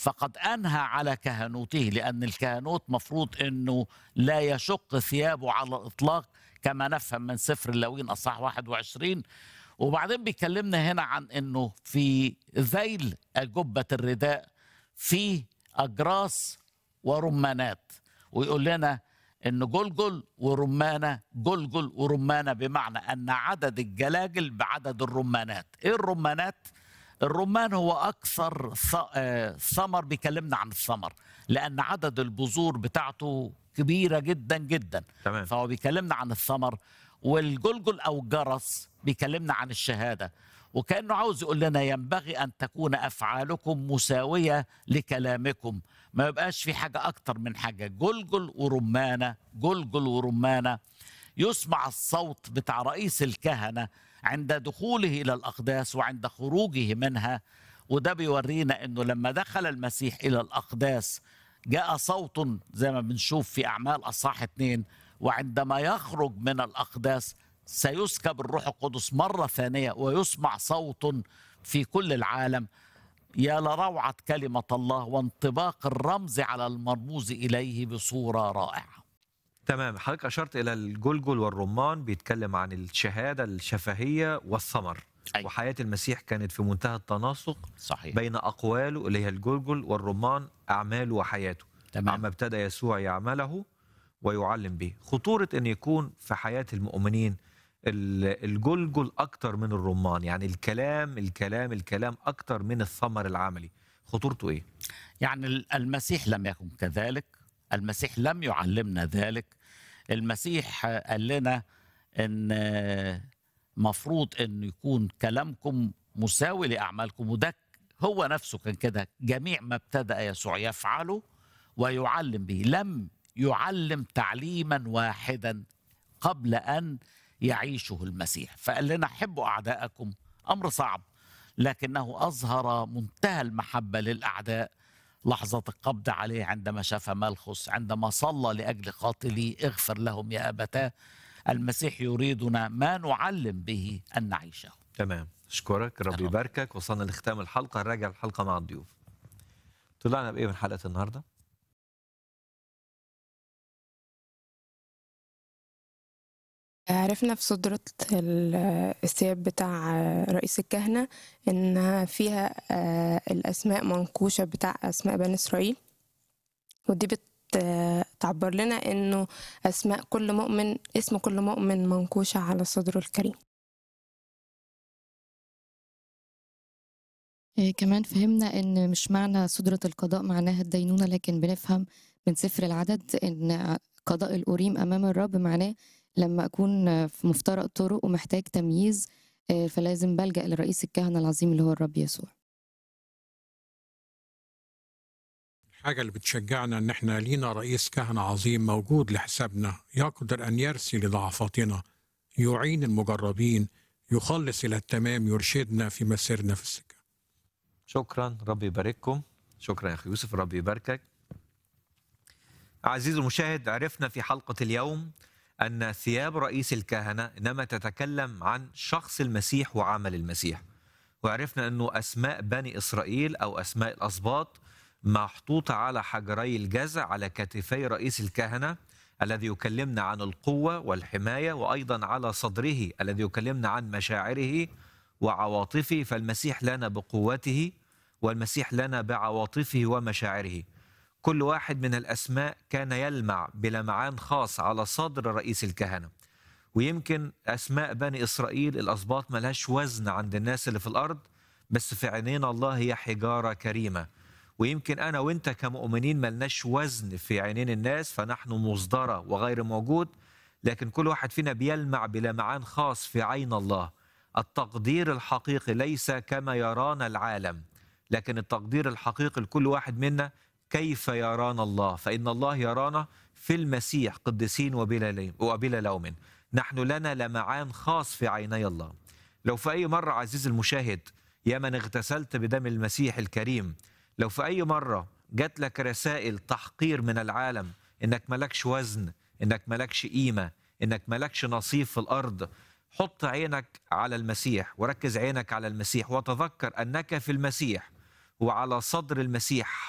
فقد انهى على كهنوته لان الكهنوت مفروض انه لا يشق ثيابه على الاطلاق كما نفهم من سفر اللاويين اصحاح 21 وبعدين بيكلمنا هنا عن انه في ذيل جبه الرداء في اجراس ورمانات ويقول لنا ان جلجل ورمانه جلجل ورمانه بمعنى ان عدد الجلاجل بعدد الرمانات ايه الرمانات الرمان هو اكثر ث- آه، ثمر بيكلمنا عن الثمر لان عدد البذور بتاعته كبيره جدا جدا تمام فهو بيكلمنا عن الثمر والجلجل او الجرس بيكلمنا عن الشهاده وكانه عاوز يقول لنا ينبغي ان تكون افعالكم مساويه لكلامكم ما يبقاش في حاجه اكتر من حاجه جلجل ورمانه جلجل ورمانه يسمع الصوت بتاع رئيس الكهنه عند دخوله الى الاقداس وعند خروجه منها وده بيورينا انه لما دخل المسيح الى الاقداس جاء صوت زي ما بنشوف في اعمال اصحاح اتنين وعندما يخرج من الاقداس سيسكب الروح القدس مره ثانيه ويسمع صوت في كل العالم يا لروعه كلمه الله وانطباق الرمز على المرموز اليه بصوره رائعه تمام حضرتك اشرت الى الجلجل والرمان بيتكلم عن الشهاده الشفهيه والثمر أيوة. وحياه المسيح كانت في منتهى التناسق صحيح بين اقواله اللي هي الجلجل والرمان اعماله وحياته تمام عما ابتدى يسوع يعمله ويعلم به خطورة أن يكون في حياة المؤمنين ال- الجلجل أكتر من الرمان يعني الكلام الكلام الكلام أكتر من الثمر العملي خطورته إيه؟ يعني ال- المسيح لم يكن كذلك المسيح لم يعلمنا ذلك المسيح قال لنا ان مفروض ان يكون كلامكم مساوي لاعمالكم وده هو نفسه كان كده جميع ما ابتدا يسوع يفعله ويعلم به لم يعلم تعليما واحدا قبل ان يعيشه المسيح فقال لنا حبوا اعداءكم امر صعب لكنه اظهر منتهى المحبه للاعداء لحظة القبض عليه عندما شاف ملخص عندما صلى لأجل قاتلي اغفر لهم يا أبتاه المسيح يريدنا ما نعلم به أن نعيشه تمام أشكرك ربي تمام. يباركك وصلنا لختام الحلقة نراجع الحلقة مع الضيوف طلعنا بإيه من حلقة النهاردة؟ عرفنا في صدرة ال- الثياب بتاع رئيس الكهنة إنها فيها آه، الأسماء منقوشة بتاع أسماء بني إسرائيل ودي بتعبر لنا إنه أسماء كل مؤمن اسم كل مؤمن منقوشة على صدره الكريم إيه، كمان فهمنا ان مش معنى سدرة القضاء معناها الدينونة لكن بنفهم من سفر العدد ان قضاء الأوريم أمام الرب معناه لما أكون في مفترق طرق ومحتاج تمييز إيه، فلازم بلجأ لرئيس الكهنة العظيم اللي هو الرب يسوع الحاجة اللي بتشجعنا إن إحنا لينا رئيس كهنة عظيم موجود لحسابنا يقدر أن يرسي لضعفاتنا يعين المجربين يخلص إلى التمام يرشدنا في مسيرنا في السكة شكرا ربي يبارككم شكرا يا أخي يوسف ربي يباركك عزيزي المشاهد عرفنا في حلقة اليوم أن ثياب رئيس الكهنة إنما تتكلم عن شخص المسيح وعمل المسيح وعرفنا أنه أسماء بني إسرائيل أو أسماء الأسباط محطوطة على حجري الجزع على كتفي رئيس الكهنة الذي يكلمنا عن القوة والحماية وأيضا على صدره الذي يكلمنا عن مشاعره وعواطفه فالمسيح لنا بقوته والمسيح لنا بعواطفه ومشاعره كل واحد من الأسماء كان يلمع بلمعان خاص على صدر رئيس الكهنة ويمكن أسماء بني إسرائيل الأسباط ملهاش وزن عند الناس اللي في الأرض بس في عينينا الله هي حجارة كريمة ويمكن أنا وإنت كمؤمنين ملناش وزن في عينين الناس فنحن مصدرة وغير موجود لكن كل واحد فينا بيلمع بلمعان خاص في عين الله التقدير الحقيقي ليس كما يرانا العالم لكن التقدير الحقيقي لكل واحد منا كيف يرانا الله فإن الله يرانا في المسيح قديسين وبلا لي- وبلا لوم نحن لنا لمعان خاص في عيني الله لو في أي مرة عزيزي المشاهد يا من اغتسلت بدم المسيح الكريم لو في أي مرة جات لك رسائل تحقير من العالم إنك ملكش وزن إنك ملكش قيمة إنك ملكش نصيب في الأرض حط عينك على المسيح وركز عينك على المسيح وتذكر أنك في المسيح وعلى صدر المسيح